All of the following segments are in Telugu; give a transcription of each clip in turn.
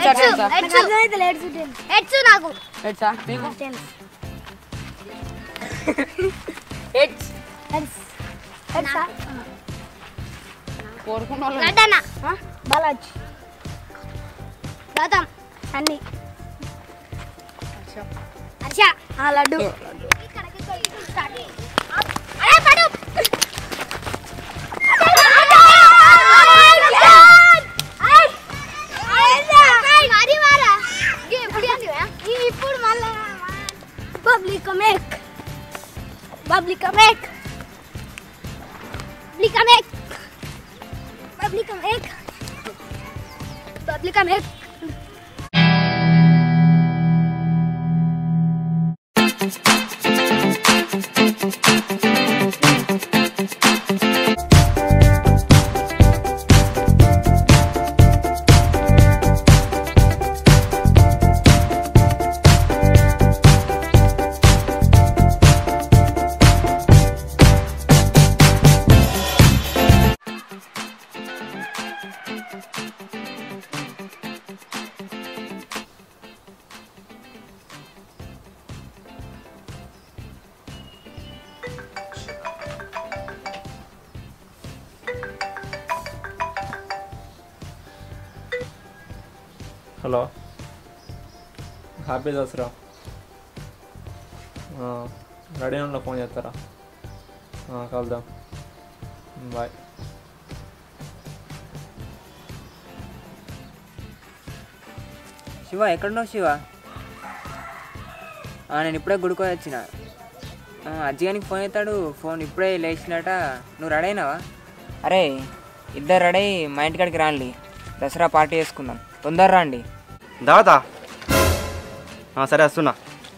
హెడ్సా టెన్సా నాకు అర్థమైతే లేట్ టెన్స్ హెడ్స్ నాకు హెడ్సా మీకు టెన్స్ హెడ్స్ హెడ్స్ హెడ్స్ కోరుకున్న వాళ్ళు లడ్డన్న బాలాజ్ గౌతమ్ సన్నీ హర్ష ఆ లడ్డు అరే పడు ఇప్పుడు మళ్ళా public make public make public make public make public make hello happy Dasara ready ఉన్న ఫోన్ చేస్తారా ఆ, కలుద్దాం బాయ్ శివ ఎక్కడున్నావు శివ ఆ, నేను ఇప్పుడే గుడికొని వచ్చిన ఆ, అజ్జిగానికి ఫోన్ అవుతాడు ఫోన్ ఇప్పుడే లేచినట నువ్వు రెడీ అయినావా అరే ఇద్దరు రెడీ అయ్యి మా ఇంటికాడికి రాండి దసరా పార్టీ చేసుకుందాం తొందర రండి దావతా ఆ, సరే వస్తున్నా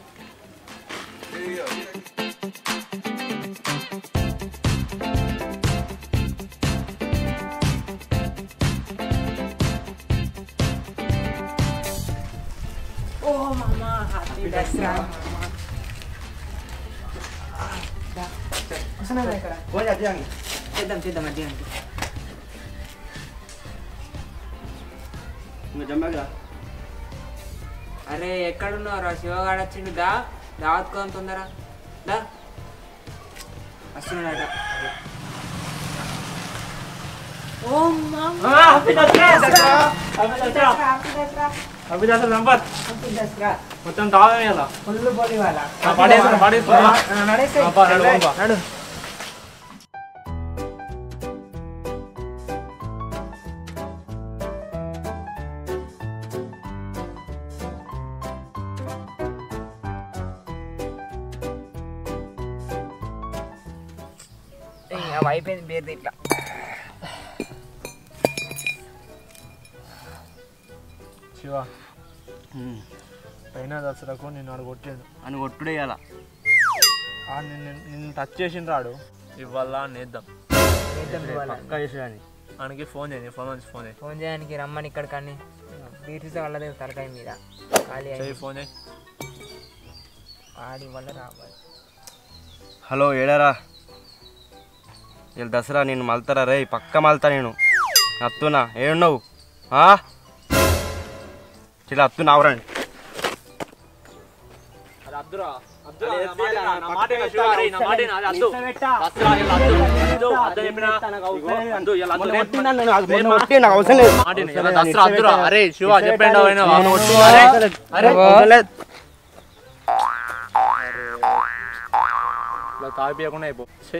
చేద్దాం చేద్దాం అజ్జిగానికి అరే ఎక్కడున్నావు శివగాడు వచ్చిండు దా దావత్కోదాం తొందర దా వస్తున్నాడట హ్యాపీ దసరా నంబర్ మొత్తం తాళం వేయాలా పడేసి పడేసి నడు ఏయ్, అవి అయిపోయింది బీర్ ఇట్లా శివ పైన దసరాకు నిన్ను ఆడు కొట్టిండు అని కొట్టుడే ఇవాళ ఆ నిన్ను నిన్ను టచ్ చేసిండు రాడు ఇవాళ నేద్దాం పక్కా చేసేదాన్ని ఆయనకి ఫోన్ చేయండి ఫోన్ నుంచి ఫోన్ చేయి ఫోన్ చేయడానికి రమ్మని ఇక్కడ కానీ బీర్ తీసే వాళ్ళదే తలకాయ మీద ఖాళీ చేయి అయింది. ఫోన్ చేయి ఆడి వల్ల రావాలి హలో ఏడారా వీళ్ళు దసరా నేను మల్తారా రే పక్క మల్తా నేను అత్తునా ఏడున్నావు చిల్ల అత్తున్నా అవరండి అద్దురా అద్దురా నా మాట విను శివ, అరే, నా మాట విను, అది అద్దు. దసరా ఇలా అద్దు. అద్దు, అద్దు చెప్పినా. ఇగో, అద్దు, ఇలా అద్దు, రేపు మాట విను, ఇలా దసరా అద్దురా. అరే శివ చెప్పండి అయినా అరే అరే ఇలా తాగిపోయకుండా అయిపో ఛీ.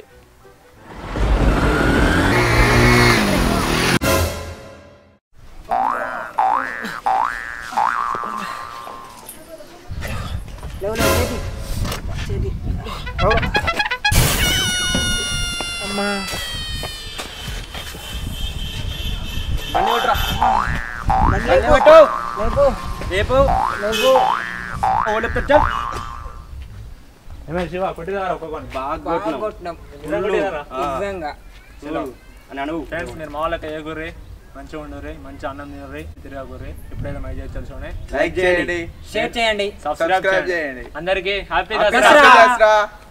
ఏమైంది శివ కొట్టిదారా ఒక్కొక్కని బాగా కొట్టినాం కొట్టిదారా నిజంగా అని అను ఫ్రెండ్స్ మీరు మా వాళ్ళకి ఎగుర్రి మంచిగా ఉండరు మంచి అన్నం తినర్రి తిరగకుర్రి ఎప్పుడైతే మై చేసి తెలుసుకునే లైక్ చేయండి షేర్ చేయండి సబ్స్క్రైబ్ చేయండి అందరికి హ్యాపీ దసరా. దసరా